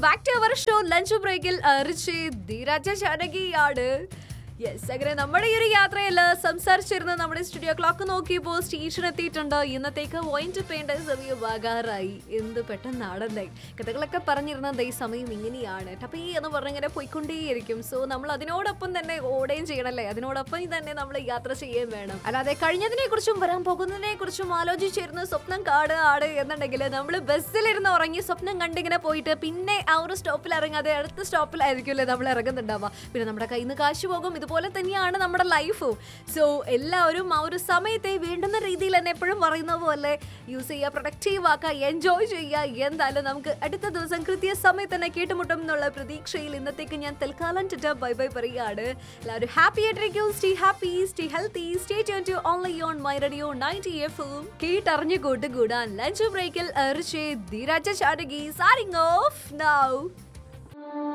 back to our show lunch ബ്രേക്കിൽ റിച്ച് ധീരാജ ചാനകിയാണ് യെസ് അങ്ങനെ നമ്മുടെ ഈ ഒരു യാത്രയിൽ സംസാരിച്ചിരുന്ന നമ്മുടെ സ്റ്റുഡിയോ ക്ലോക്ക് നോക്കിയപ്പോൾ സ്റ്റേഷൻ എത്തിയിട്ടുണ്ട് ഇന്നത്തേക്ക് പോയിന്റ് ചെയ്യേണ്ട സമയമാകാറായി എന്ത് പെട്ടെന്നാണല്ലേ കഥകളൊക്കെ പറഞ്ഞിരുന്നത് ഈ സമയം ഇങ്ങനെയാണ് ടപ്പി എന്ന് പറഞ്ഞിങ്ങനെ പോയിക്കൊണ്ടേയിരിക്കും സോ നമ്മൾ അതിനോടൊപ്പം തന്നെ ഓടുകയും ചെയ്യണല്ലേ അതിനോടൊപ്പം തന്നെ നമ്മൾ യാത്ര ചെയ്യുകയും വേണം അല്ലാതെ കഴിഞ്ഞതിനെ കുറിച്ചും വരാൻ പോകുന്നതിനെ കുറിച്ചും ആലോചിച്ചിരുന്ന സ്വപ്നം കാട് ആട് എന്നുണ്ടെങ്കിൽ നമ്മൾ ബസ്സിലിരുന്ന് ഉറങ്ങി സ്വപ്നം കണ്ടിങ്ങനെ പോയിട്ട് പിന്നെ ആ ഒരു സ്റ്റോപ്പിൽ ഇറങ്ങാതെ അടുത്ത സ്റ്റോപ്പിലായിരിക്കുമല്ലേ നമ്മൾ ഇറങ്ങുന്നുണ്ടാവുക പിന്നെ നമ്മുടെ കയ്യിൽ നിന്ന് കാശ് പോകും ഇതുപോലെ തന്നെയാണ് നമ്മുടെ ലൈഫും സോ എല്ലാവരും ആ ഒരു സമയത്തെ വേണ്ടുന്ന രീതിയിൽ തന്നെ എപ്പോഴും പറയുന്ന പോലെ യൂസ് ചെയ്യുക പ്രൊഡക്റ്റീവ് ആക്കുക എൻജോയ് ചെയ്യുക എന്തായാലും നമുക്ക് അടുത്ത ദിവസം കൃത്യസമയത്ത് തന്നെ കേട്ടുമുട്ടും എന്നുള്ള പ്രതീക്ഷയിൽ ഇന്നത്തേക്ക് ഞാൻ തൽക്കാലം ടിറ്റ ബൈ ബൈ പറയുകയാണ് എല്ലാവരും ഹാപ്പി ആയിട്ടിരിക്കും stay happy stay healthy stay tune to online on my radio ninety F കേട്ടറിഞ്ഞു കൂട്ടുകൂടാൻ ലഞ്ച് ബ്രേക്കിൽ എറിച്ച് ധീരാജ ചാടകി സാരിങ് ഓഫ് നൗ